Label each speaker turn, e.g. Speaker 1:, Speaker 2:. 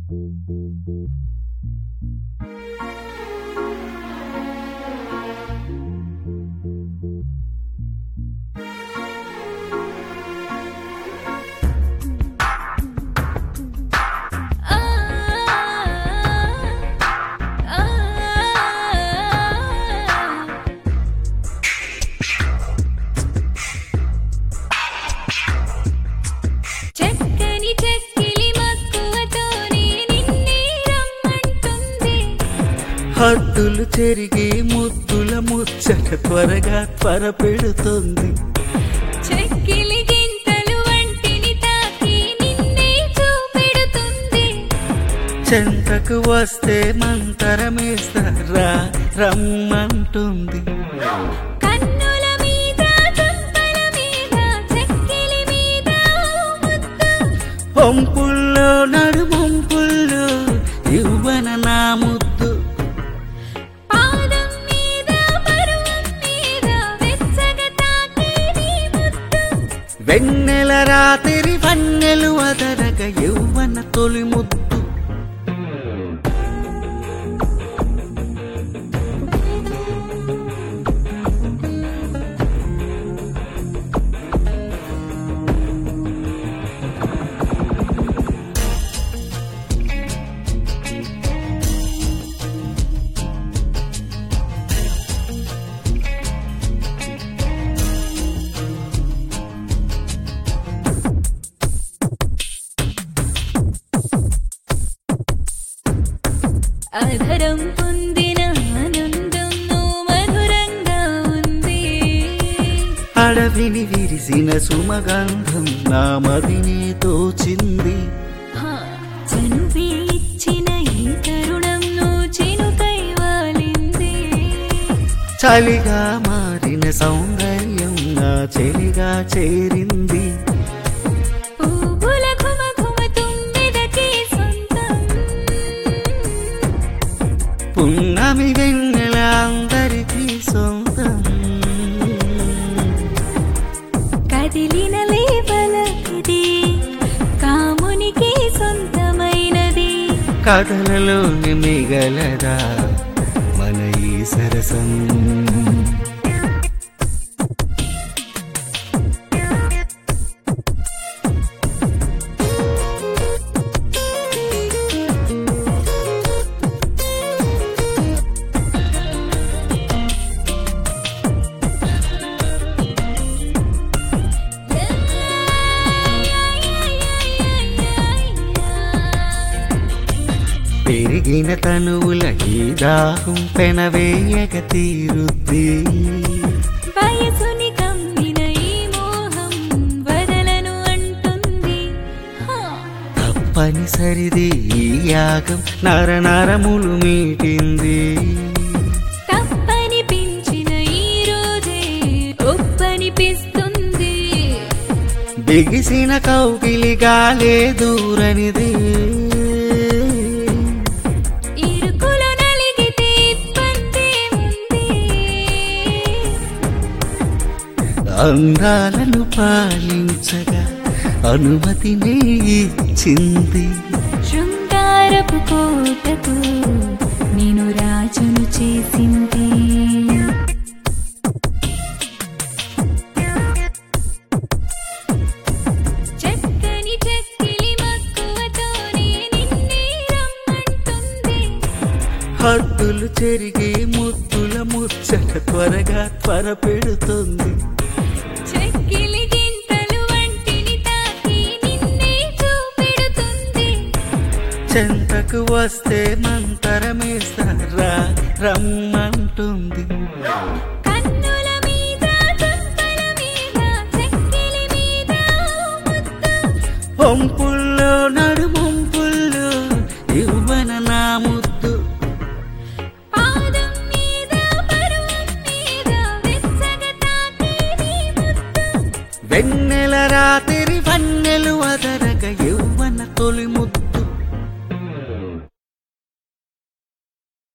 Speaker 1: చక్కని చెక్కిలి మక్కువతోనే నిన్నే రమ్మంటుంది
Speaker 2: హద్దులు చెరిగి ముద్దుల ముచ్చట త్వరగా త్వరపెడుతుంది
Speaker 1: చెక్కిలి గింతలు వంటిని తాకి నిన్నే చూపెడుతుంది
Speaker 2: చెంతకు వస్తే మంతరమేస్తారా రమ్మంటుంది
Speaker 1: కన్నుల మీద చుక్కల మీద చెక్కిలి మీద ముద్దు
Speaker 2: పంపుల్లో నడుమొంపుల్లో ఇవ్వన నా ముద్దు
Speaker 1: పాదం మీద పరువం మీద వెచ్చగా తాకి నీ ముద్దు
Speaker 2: వెన్నెల రాత్రి వన్నెలు అదరగ యౌవన తొలి ముద్దు
Speaker 1: అధరం పొందిన ఆనందంలో మధురంగా ఉంది
Speaker 2: అడవిని విరిసిన సుమగంధం నా మదిని తోచింది
Speaker 1: హా, చనువే ఇచ్చిన ఈ తరుణంలో చినుకై వాలింది
Speaker 2: చలిగా మారిన సౌందర్యం నా చెలిగా చేరింది
Speaker 1: పువ్వుల ఘుమ ఘుమ తుమ్మెదకి సొంతం
Speaker 2: పున్నమి వెన్నెల అందరికీ సొంతం
Speaker 1: కదిలిన లేవలకిది కామునికి సొంతమైనది
Speaker 2: కథలలోని మిగలదా మన ఈ సరసం పెరిగిన తనువుల ఈ దాహం పెనవేయక తీరుద్ది
Speaker 1: వయసుని కమ్మిన ఈ మోహం వదలను అంటుంది హా,
Speaker 2: తప్పనిసరిది ఈ యాగం నర నరములు మీటింది
Speaker 1: తప్పనిపించిన ఈ రోజే ఒప్పనిపిస్తుంది
Speaker 2: బిగిసిన కౌగిలిగాలే దూరనిది
Speaker 1: ఇరుకులో నలిగితే ఇబ్బంది ఉంది
Speaker 2: అందాలను పాలించగా అనుమతిని ఇచ్చింది
Speaker 1: శృంగారపు కోటకు నేను రాజును చేసింది చక్కని చెక్కిలి మక్కువతోనే నిన్నే రమ్మంటుంది
Speaker 2: హద్దులు చెరిగి ముద్దుల ముచ్చట త్వరగా త్వరపెడుతుంది
Speaker 1: చెక్కిలి గింతలు వంటిని తాకి నిన్నే చూపెడుతుంది
Speaker 2: చెంతకు వస్తే మంతరమేస్తారా రమ్మంటుంది
Speaker 1: కన్నుల మీద చుక్కల మీద చెక్కిలి మీద ముద్దు
Speaker 2: పంపుల్లో నడుమొంపుల్లో ఇవ్వన నా ముద్దు
Speaker 1: పాదం మీద పరువం మీద వెచ్చగా తాకి నీ ముద్దు
Speaker 2: వెన్నెల రాత్రి వన్నెలు అదరగ యౌవన తొలి ముద్దు